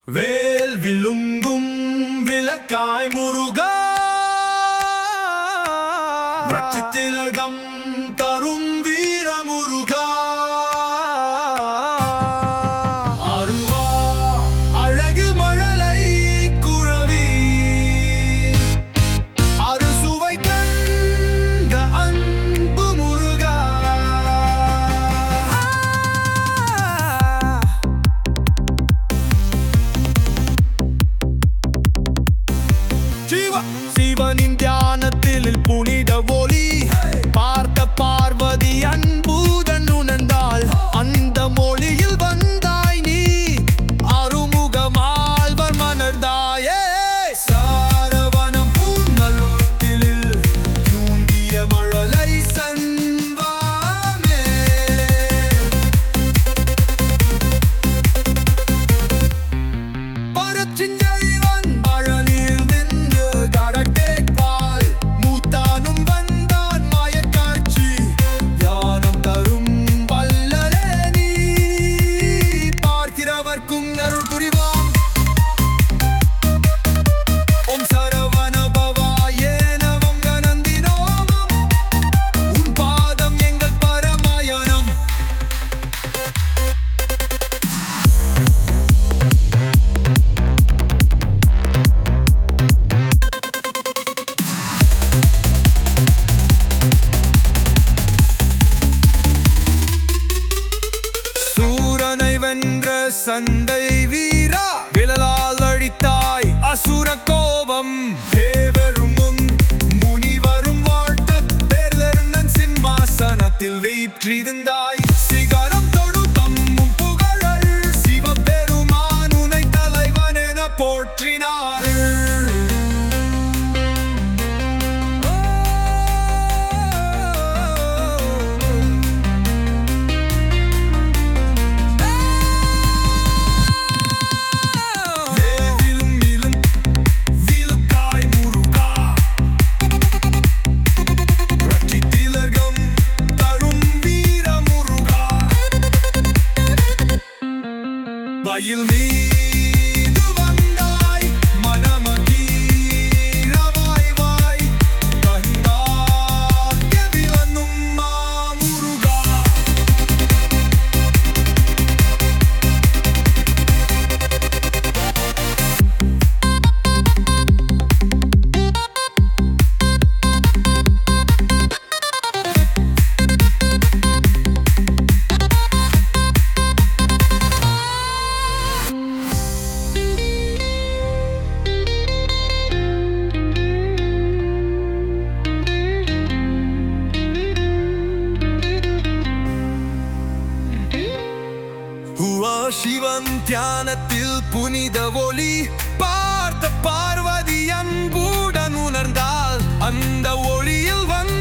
வேல் விழுங்கும் விளக்காய் முருகா திலகம் தரும் வீர முருகா அருவா அழகு மழலை குழவி அறுசுவை தந்த அன்பு முருகா சிவ சிவனின் தியானத்தில் புனித ஒளி பார்த்த பார்வதி அன்புடன் உணர்ந்தாள் அந்த மொழியில் வந்தாய் நீ அருமுகமால்வர் மணர்ந்தாயே சாரவனம் பூநல்லூட்டில் தூங்கிய மழலை சன்வாமே பரச்சிஞ்சைவன் அழலில் நின்று கடட்டேற்பால் மூத்தானும் வந்தான் மாயக்காட்சி தியானம் தரும் வல்லலே நீ பார்க்கிறவர்க்கும் அருள் புரிவாம் ஓம் சரவண பவாயே நமம் கனந்தினோமம் உன் பாதம் எங்கள் பரமாயணம் சூரனை வென்ற சண்டை வீரா விழலால் அழித்தாய் அசுர கோபம் தேவரும் முன் முனிவரும் வாழ்த்த பேர்லருந்தன் சிம்மாசனத்தில் வீற்றிருந்தாய் சிகரம் தொழுத்தம் புகழல் சிவபெருமான் உனை தலைவன் என போற்றினார் வேலிலும் நிலும் விழுக்காய் முருகா ரட்சி திலகம் தரும் வீர முருகா வயல் மீது வந்தாய் மனமகீரவாய் வாய் கண்டாக்கிய விலனும் மாமுருகா உவா சிவன் தியானத்தில் புனித ஒளி பார்த்த பார்வதி அன்புடன் உணர்ந்தால் அந்த ஒளியில் வந்த